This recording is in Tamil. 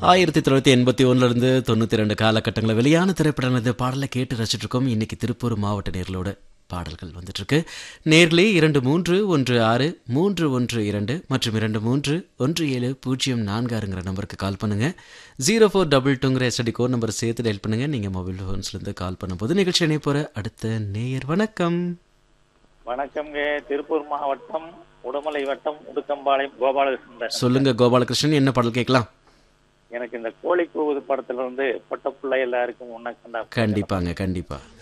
ஆயிரத்தி தொள்ளாயிரத்தி எண்பத்தி ஒன்னுலேருந்து தொண்ணூற்றி ரெண்டு காலகட்டங்களில் வெளியான திரைப்படங்கள் இந்த பாடலை கேட்டு ரசிச்சுட்டு இருக்கோம் இன்னைக்கு திருப்பூர் மாவட்ட நேர்களோட பாடல்கள் வந்துட்டு இருக்கு நேர்களே இரண்டு மூன்று ஒன்று ஆறு மூன்று ஒன்று இரண்டு மற்றும் இரண்டு மூன்று ஒன்று ஏழு பூஜ்ஜியம் நான்கு ஆறுங்கிற நம்பருக்கு கால் பண்ணுங்க ஜீரோ ஃபோர் டபுள் டூங்கிற எஸ்டி கோட் நம்பர் சேர்த்து டெல் பண்ணுங்க நீங்க மொபைல் ஃபோன்ஸ்லேருந்து கால் பண்ணும்போது நிகழ்ச்சி இணைப்போற அடுத்த நேயர் வணக்கம் வணக்கம்ங்க திருப்பூர் மாவட்டம் உடுமலை வட்டம் உடுக்கம்பாளையம் கோபாலகிருஷ்ணன் சொல்லுங்க கோபாலகிருஷ்ணன் என்ன பாடல் கேட்கலாம் எனக்கு இந்த கோழி கூவுது படத்துல இருந்து பொட்ட பிள்ளை எல்லாருக்கும் உன்ன கண்டா கண்டிப்பாங்க கண்டிப்பா